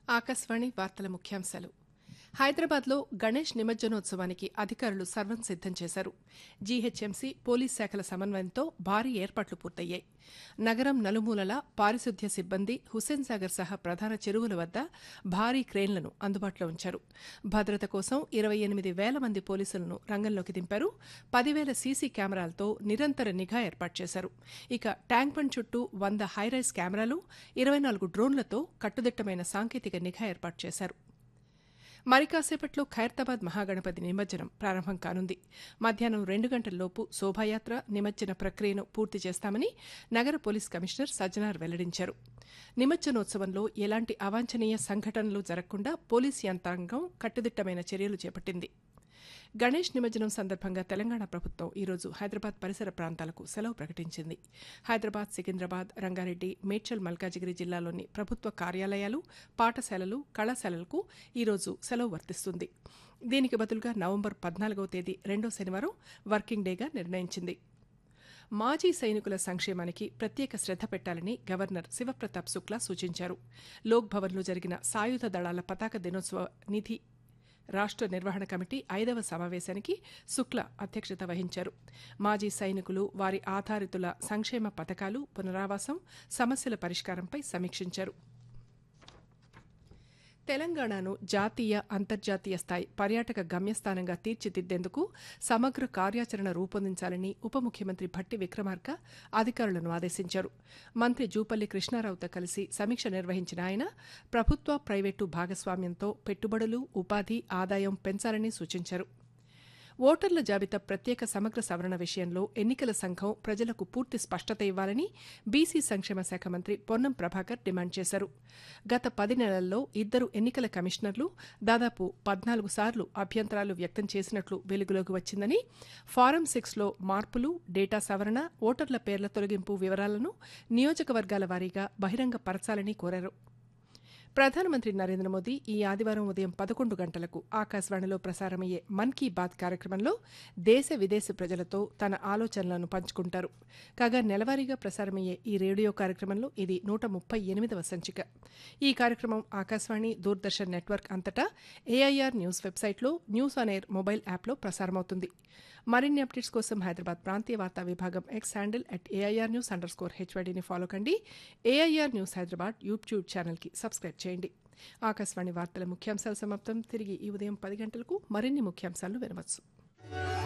ఆకాశవాణి వార్తల ముఖ్యాంశాలు హైదరాబాద్లో గణేష్ నిమజ్జనోత్సవానికి అధికారులు సర్వం సిద్దం చేశారు జీహెచ్ఎంసీ పోలీస్ శాఖల సమన్వయంతో భారీ ఏర్పాట్లు పూర్తయ్యాయి నగరం నలుమూలలా పారిశుద్ధ్య సిబ్బంది హుస్సేన్ సాగర్ సహా ప్రధాన చెరువుల వద్ద భారీ క్రేన్లను అందుబాటులో ఉంచారు భద్రత కోసం ఇరవై ఎనిమిది వేల మంది పోలీసులను రంగంలోకి దింపారు పదివేల సీసీ కెమెరాలతో నిరంతర నిఘా ఏర్పాటు చేశారు ఇక ట్యాంక్ బండ్ చుట్టూ వంద హైరైజ్ కెమెరాలు ఇరవై నాలుగు డ్రోన్లతో కట్టుదిట్టమైన సాంకేతిక నిఘా ఏర్పాటు చేశారు మరి కాసేపట్లో ఖైరతాబాద్ మహాగణపతి నిమజ్జనం ప్రారంభం కానుంది మధ్యాహ్నం రెండు గంటల్లోపు శోభాయాత్ర నిమజ్జన ప్రక్రియను పూర్తి చేస్తామని నగర పోలీస్ కమిషనర్ సజ్జనార్ వెల్లడించారు నిమజ్జనోత్సవంలో ఎలాంటి అవాంఛనీయ సంఘటనలు జరగకుండా పోలీస్ యంత్రాంగం కట్టుదిట్టమైన చర్యలు చేపట్టింది గణేష్ నిమజ్జనం సందర్భంగా తెలంగాణ ప్రభుత్వం ఈరోజు హైదరాబాద్ పరిసర ప్రాంతాలకు సెలవు ప్రకటించింది హైదరాబాద్ సికింద్రాబాద్ రంగారెడ్డి మేడ్చల్ మల్కాజిగిరి జిల్లాలోని ప్రభుత్వ కార్యాలయాలు పాఠశాలలు కళాశాలలకు ఈరోజు సెలవు వర్తిస్తుంది దీనికి బదులుగా నవంబర్ పద్నాలుగవ తేదీ రెండో శనివారం వర్కింగ్ డేగా నిర్ణయించింది మాజీ సైనికుల సంక్షేమానికి ప్రత్యేక శ్రద్ధ పెట్టాలని గవర్నర్ శివప్రతాప్ శుక్లా సూచించారు లోక్ భవన్లో జరిగిన సాయుధ దళాల పతాక దినోత్సవ నిధి రాష్ట్ర నిర్వహణ కమిటీ ఐదవ సమావేశానికి శుక్ల అధ్యక్షత వహించారు మాజీ సైనికులు వారి ఆధారితుల సంక్షేమ పథకాలు పునరావాసం సమస్యల పరిష్కారంపై సమీక్షించారు తెలంగాణను జాతీయ అంతర్జాతీయ స్థాయి పర్యాటక గమ్యస్థానంగా తీర్చిదిద్దేందుకు సమగ్ర కార్యాచరణ రూపొందించాలని ఉప ముఖ్యమంత్రి భట్టి విక్రమార్క అధికారులను ఆదేశించారు మంత్రి జూపల్లి కృష్ణారావుతో కలిసి సమీక్ష నిర్వహించిన ఆయన ప్రభుత్వ ప్రైవేటు భాగస్వామ్యంతో పెట్టుబడులు ఉపాధి ఆదాయం పెంచాలని సూచించారు ఓటర్ల జాబితా ప్రత్యేక సమగ్ర సవరణ విషయంలో ఎన్నికల సంఘం ప్రజలకు పూర్తి స్పష్టత ఇవ్వాలని బీసీ సంక్షేమ శాఖ మంత్రి పొన్నం ప్రభాకర్ డిమాండ్ చేశారు గత పది నెలల్లో ఇద్దరు ఎన్నికల కమిషనర్లు దాదాపు పద్నాలుగు సార్లు అభ్యంతరాలు వ్యక్తం చేసినట్లు వెలుగులోకి వచ్చిందని ఫారం సిక్స్లో మార్పులు డేటా సవరణ ఓటర్ల పేర్ల తొలగింపు వివరాలను నియోజకవర్గాల వారీగా బహిరంగ పరచాలని కోరారు ప్రధానమంత్రి నరేంద్ర మోదీ ఈ ఆదివారం ఉదయం పదకొండు గంటలకు ఆకాశవాణిలో ప్రసారమయ్యే మన్ కీ బాత్ కార్యక్రమంలో దేశ విదేశ ప్రజలతో తన ఆలోచనలను పంచుకుంటారు కాగా నెలవారీగా ప్రసారమయ్యే ఈ రేడియో కార్యక్రమంలో ఇది నూట ముప్పై ఎనిమిదవ సంచిక ఈ కార్యక్రమం ఆకాశవాణి దూరదర్శన్ నెట్వర్క్ అంతటా ఏఐఆర్ న్యూస్ వెబ్సైట్లో న్యూస్ ఆన్ ఎయిర్ మొబైల్ యాప్లో ప్రసారమవుతుంది మరిన్ని అప్డేట్స్ కోసం హైదరాబాద్ ప్రాంతీయ వార్తా విభాగం X handle at AIR news under score హెచ్వైడీని ఫాలో కండి ఏఐఆర్ న్యూస్ హైదరాబాద్ యూట్యూబ్ ఛానల్కి సబ్స్క్రైబ్ చేయండి ఆకాశవాణి వార్తల ముఖ్యాంశాలు సమాప్తం తిరిగి ఈ ఉదయం పది గంటలకు మరిన్ని ముఖ్యాంశాలను వినవచ్చు